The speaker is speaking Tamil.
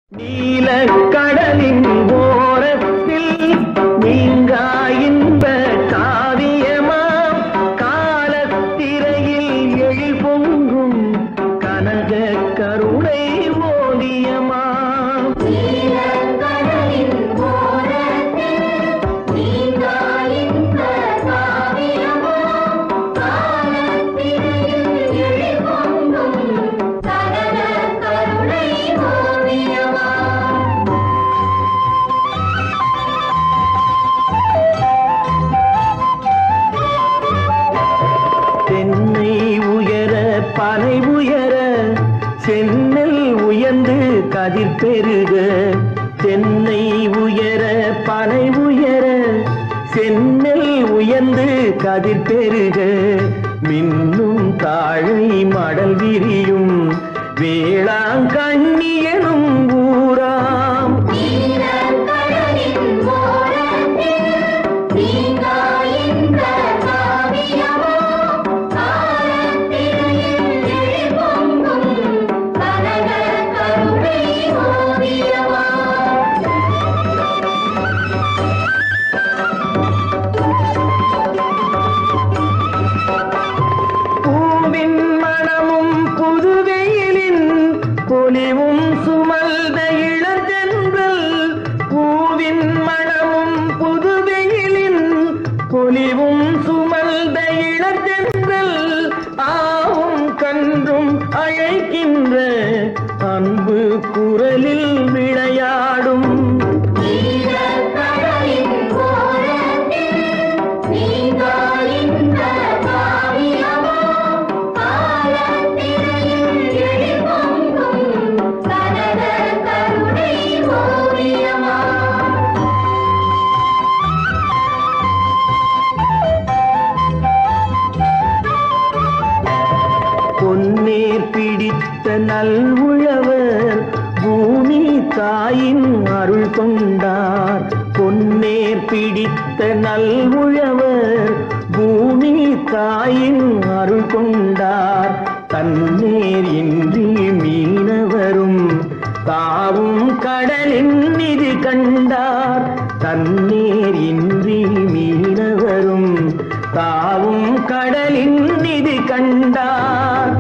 நீல கடலின் ஓரத்தில் நீங்கா இன்ப காவியமா காலத்திரையில் எழில் பொங்கும் கனக கருணை ஓவியமா நீலக்கடலின் ஓரத்தில் நீங்கா இன்ப காவியமோ காலத்திரையில் எழில்பொங்கும் சகல கருணை ஓவியமா தென்னை உயர பனை உயர சென்னல் உயர்ந்து கதிர் பெருக தென்னை உயர பனை உயர சென்னல் உயர்ந்து கதிர் பெருக மின்னும் தாழை மடல் விரியும் வேளாங்கண்ணி எனும் ஊராம் நீலக்கடலின் ஓரத்தில் நீங்கா இன்ப காவியமோ காலத்திரையில் எழில்பொங்கும் கனக கருணை ஓவியமா பூவின் மணமும் புதுவெயிலின் பொலிவும் சுமல்த இளந்தென்றல் பூவின் மணமும் புதுவெயிலின் பொலிவும் சுமல்த இளந்தென்றல் ஆவும் கன்றும் அழைக்கின்ற அன்பு குரலில் விளையாடும் நீலக்கடலின் ஓரத்தில் நீங்கா இன்ப காவியமோ காலத்திரையில் எழில்பொங்கும் கனக கருணை ஓவியமா பொன்னேர் பிடித்த நல்வுழவர் பூமி தாயின் அருள் கொண்டார் பொன்னேர் பிடித்த நல்வுழவர் பூமி தாயின் அருள் கொண்டார் தன்னேர் இன்றி மீனவரும் தாவும் கடலின் நிதி கண்டார் தன்னேர் இன்றி மீனவரும் தாவும் கடலின் நிதி கண்டார்